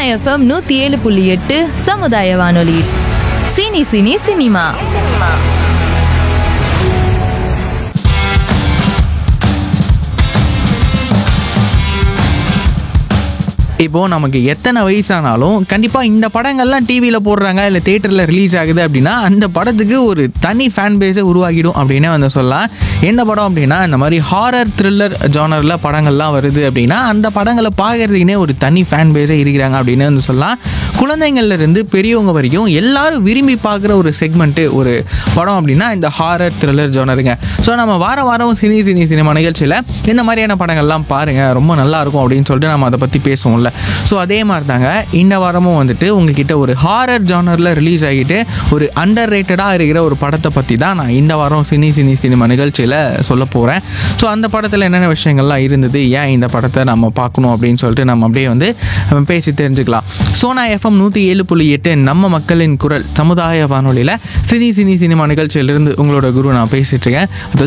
FM நூத்தி ஏழு புள்ளி எட்டு சமுதாய வானொலி சினி சினி சினிமா இப்போ நமக்கு எத்தனை வயசானாலும் கண்டிப்பாக இந்த படங்கள்லாம் டிவியில் போடுறாங்க இல்லை தேட்டரில் ரிலீஸ் ஆகுது அப்படின்னா அந்த படத்துக்கு ஒரு தனி ஃபேன் பேஸை உருவாக்கிடும் அப்படின்னே வந்து சொல்லலாம் எந்த படம் அப்படின்னா இந்த மாதிரி ஹாரர் த்ரில்லர் ஜானரில் படங்கள்லாம் வருது அப்படின்னா அந்த படங்களை பார்க்கறதுக்குனே ஒரு தனி ஃபேன் பேஸே இருக்கிறாங்க அப்படின்னு வந்து சொல்லலாம் குழந்தைங்கள்ல இருந்து பெரியவங்க வரைக்கும் எல்லாரும் விரும்பி பார்க்குற ஒரு செக்மெண்ட்டு ஒரு படம் அப்படின்னா இந்த ஹாரர் த்ரில்லர் ஜோனருங்க ஸோ நம்ம வார வாரம் சினி சினி சினிமா நிகழ்ச்சியில் இந்த மாதிரியான படங்கள்லாம் பாருங்கள் ரொம்ப நல்லா இருக்கும் அப்படின்னு சொல்லிட்டு நம்ம அதை பற்றி பேசுவோம்ல ஸோ அதே மாதிரி தாங்க இந்த வாரமும் வந்துட்டு உங்ககிட்ட ஒரு ஹாரர் ஜானரில் ரிலீஸ் ஆகிட்டு ஒரு அண்டர் ரேட்டடாக இருக்கிற ஒரு படத்தை பற்றி தான் நான் இந்த வாரம் சினி சினி சினிமா நிகழ்ச்சியில் சொல்ல போகிறேன் ஸோ அந்த படத்தில் என்னென்ன விஷயங்கள்லாம் இருந்தது ஏன் இந்த படத்தை நம்ம பார்க்கணும் அப்படின்னு சொல்லிட்டு நம்ம அப்படியே வந்து நம்ம பேசி தெரிஞ்சுக்கலாம் சோனா எஃப்எம் நூற்றி ஏழு புள்ளி எட்டு நம்ம மக்களின் குரல் சமுதாய வானொலியில் சினி சினி சினிமா நிகழ்ச்சியிலிருந்து உங்களோட குரு நான் பேசிட்டு இருக்கேன் அதாவது